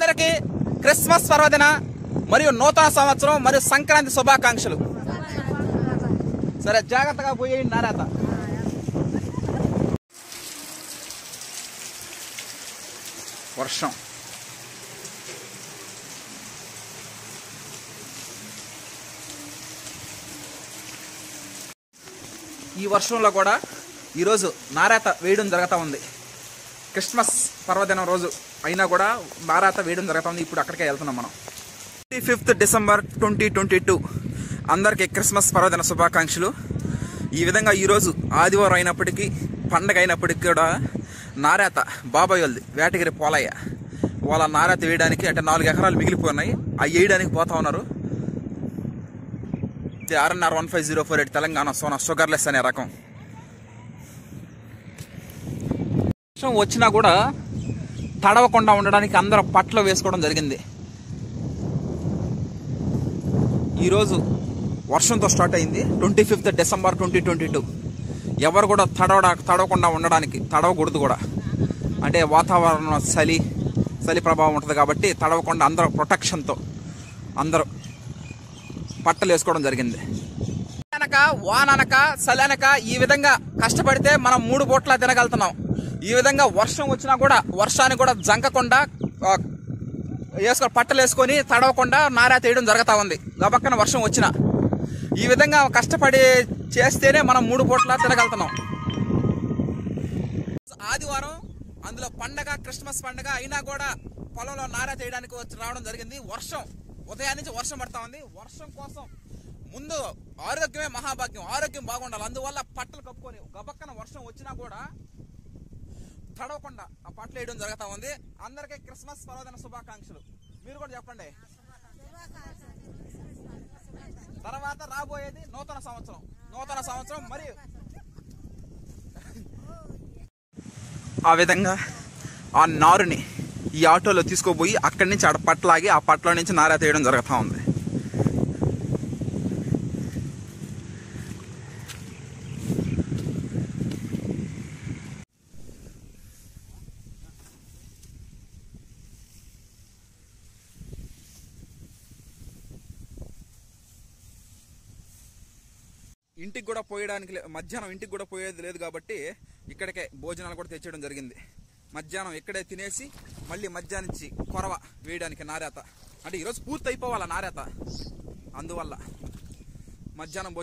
అందరికీ క్రిస్మస్ పర్వదిన మరియు నూతన సంవత్సరం మరియు సంక్రాంతి శుభాకాంక్షలు సరే జాగ్రత్తగా పోయేయండి నారాత వర్షం ఈ వర్షంలో కూడా ఈరోజు నారాత వేయడం జరుగుతూ ఉంది క్రిస్మస్ పర్వదినం రోజు అయినా కూడా నారాత వేయడం జరుగుతూ ఉంది ఇప్పుడు అక్కడికే వెళ్తున్నాం మనం twenty fifth December twenty twenty two అందరికీ క్రిస్మస్ పర్వదిన శుభాకాంక్షలు ఈ విధంగా ఈరోజు ఆదివారం అయినప్పటికీ పండగ అయినప్పటికీ కూడా నారాత బాబాయ్ వాళ్ళది వేటగిరి పోలయ్య వాళ్ళ నారాత వేయడానికి అంటే నాలుగు ఎకరాలు మిగిలిపోయినాయి అవి వేయడానికి పోతా ఉన్నారు ఇది RNR one five zero four eight Telangana Sona sugarless అనే రకం వర్షం వచ్చినా కూడా తడవకుండా ఉండడానికి అందరూ పట్లు వేసుకోవడం జరిగింది ఈరోజు వర్షంతో స్టార్ట్ అయింది twenty fifth December twenty twenty two ఎవరు కూడా తడవడ తడవకుండా ఉండడానికి తడవకూడదు కూడా అంటే వాతావరణం చలి చలి ప్రభావం ఉంటుంది కాబట్టి తడవకుండా అందరూ ప్రొటెక్షన్తో అందరూ పట్టలు వేసుకోవడం జరిగింది అనక వాననక చలనక ఈ విధంగా కష్టపడితే మనం మూడు పూట్ల తినగలుగుతున్నాం ఈ విధంగా వర్షం వచ్చినా కూడా వర్షాన్ని కూడా జంకకుండా ఆ, వేసుకో పట్టలు వేసుకొని తడవకుండా నారా తీయడం జరుగుతూ ఉంది గబక్కన వర్షం వచ్చిన ఈ విధంగా కష్టపడి చేస్తేనే మనం మూడు పూట్ల తినగలుగుతున్నాం ఆదివారం అందులో పండగ క్రిస్మస్ పండగ అయినా కూడా పొలంలో నారా తీయడానికి వచ్చి రావడం జరిగింది వర్షం ఉదయం నుంచి వర్షం పడతా ఉంది వర్షం కోసం ముందు ఆరోగ్యమే మహాభాగ్యం ఆరోగ్యం బాగుండాలి అందువల్ల పట్టలు కప్పుకొని గబక్కన వర్షం వచ్చినా కూడా తడవకుండా ఆ పట్లు వేయడం జరుగుతా ఉంది అందరికీ క్రిస్మస్ పర్వదిన శుభాకాంక్షలు మీరు కూడా చెప్పండి తర్వాత రాబోయేది నూతన సంవత్సరం నూతన సంవత్సరం మరియు ఆ విధంగా ఆ నారుని ఈ ఆటోలో తీసుకుపోయి అక్కడి నుంచి ఆడ పట్లాగి ఆ పట్ల నుంచి నారా తీయడం జరుగుతూ ఉంది ఇంటికి కూడా పోయడానికి లే- మధ్యాహ్నం ఇంటికి కూడా పోయేది లేదు కాబట్టి ఇక్కడికే భోజనాలు కూడా తెచ్చేయడం జరిగింది మధ్యాహ్నం ఇక్కడే తినేసి మళ్ళీ మధ్యాహ్నం నుంచి కొరవ వేయడానికి నారేత అంటే ఈరోజు పూర్తి అయిపోవాలా నారేత అందువల్ల మధ్యాహ్నం భోజనం